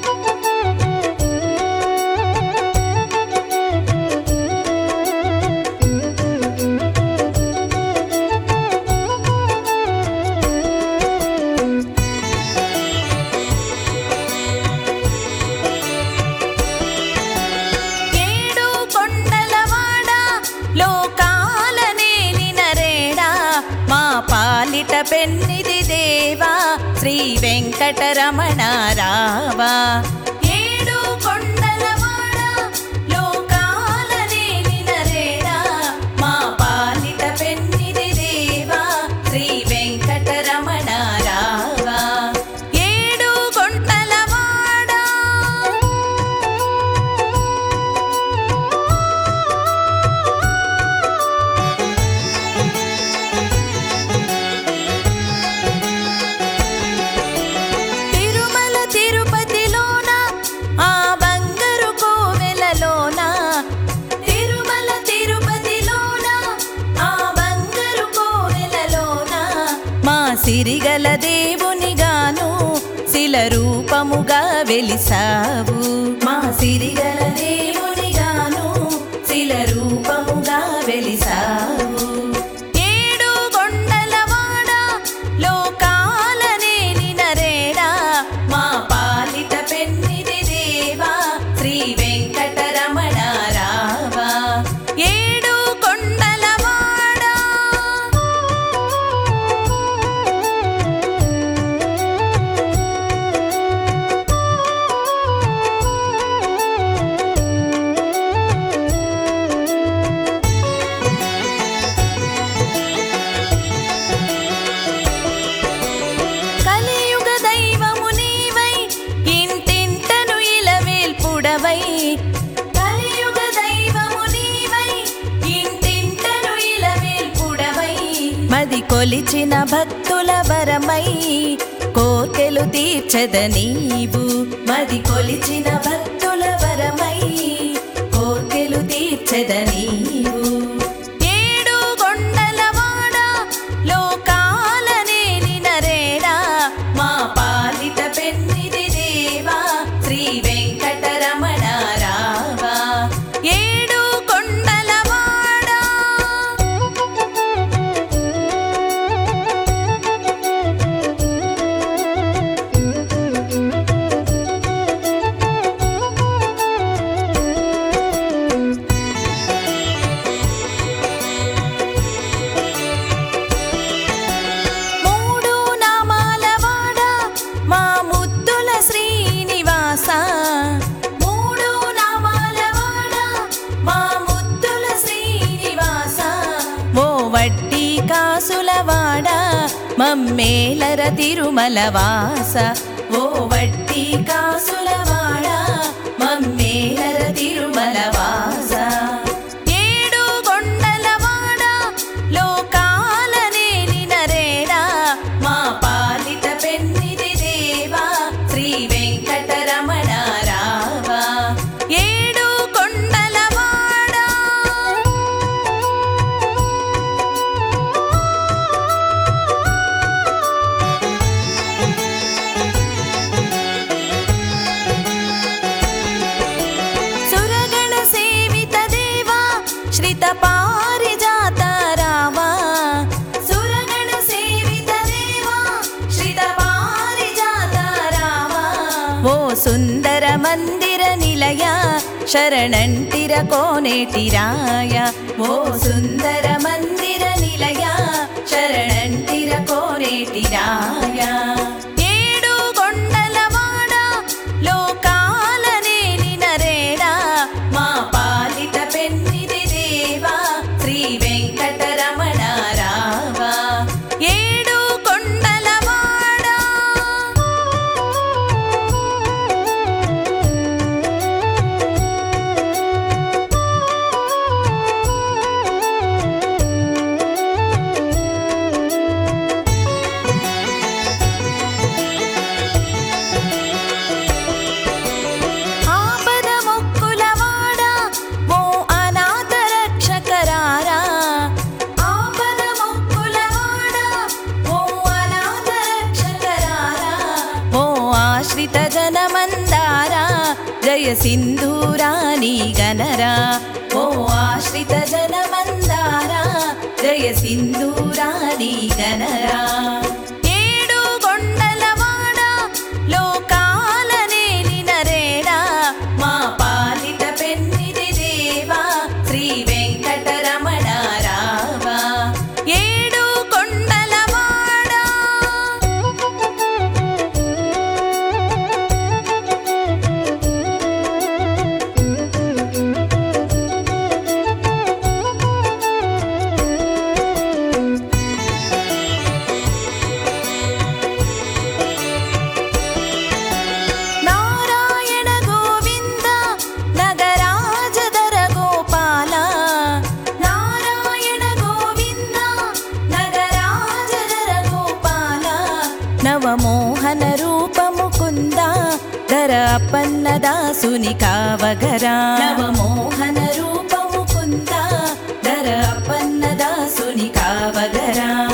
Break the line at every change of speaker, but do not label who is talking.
ఏడు కొండలవాడ లోకాలనే నినరేడా మా పాలిట పెన్నిది దేవా శ్రీ వెంకటరమణ రావా ఏడు కొండలవాడ లోకాలనే నినరేడా మా పాలిట పెన్నిది దేవా శ్రీ వెంకటరమణ రావా ఏడు కొండలవాడా తిరుమల తిరుపతిలోన ఆ బంగారు కోవెలలోన తిరుమల తిరుపతిలోన ఆ బంగారు కోవెలలోన మా సిరిగల దేవునిగాను శిల రూపముగా వెలిసావు మా సిరిగల దేవునిగాను శిల రూపముగా వెలిసావు ఏడు కొండలవాడ లోకాలనే నినరేడా మా పాలిట పెన్నిది దేవా శ్రీ వెంకటరమణ రావా ఏడు కొండలవాడా కలియుగ దైవము నీవై ఇంటింటను ఇలవేల్పుడవై కలియుగ దైవము నీవై ఇంటింటను ఇలవేల్పుడవై మది కొలిచిన భక్తుల వరమై కోర్కెలు తీర్చద నీవు మది కొలిచిన భక్తుల వరమై కోర్కెలు తీర్చద నీవు ఏడు కొండలవాడ లోకాలనే నినరేడా మా పాలిట పెన్నిది దేవా శ్రీ వెంకటరమణ రావా ఏడు కొండలవాడా మూడు నామాల వాడ మా ముద్దుల శ్రీనివాస మూడు నామాల వాడ మా ముద్దుల శ్రీనివాస ఓ వడ్డీ కాసుల వాడ మమ్మేలర తిరుమల వాస ఓ వడ్డీ కాసుల వాడ మమ్మేలర తిరుమల వాస ఏడు కొండలవాడ లోకాలనే నినరేడా మా పాలిట పెన్నిది దేవా శ్రీ వెంకటరమణ రావా ఏడు కొండలవాడా సురగణ సేవిత దేవా శ్రిత పారిజాత రావా సురగణ సేవిత దేవా శ్రిత పారిజాత రావా ఓ సుందర మందిర నిలయ శరణంటిర కోనేటిరాయ ఓ సుందర మందిర నిలయ శరణంటిర కోనేటిరాయ ఏడు కొండలవాడ లోకాలనే నినరేడా మా పాలిట పెన్నిది దేవా శ్రీ వెంకటరమణ రావా ఏడు కొండలవాడా జనమందార జయ సింధూరాని గనరా ఓ ఆశ్రిత జనమందార జయ సింధూరాని గనరా ఏడు కొండలవాడ లోకాలనేని నరేడా మా పాలిట పెన్నిది దేవా శ్రీ వెంకటరమణ రావా ఏడు కొండలవాడా నారాయణ గోవింద నగరాజధర గోపాల నారాయణ గోవింద నగరాజధర గోపాల నవమోహన రూపము కుంద ధర అప్పన్నదాసుని కావగరా నవమోహన రూపము కుంద ధర అప్పన్నదాసుని కావగరా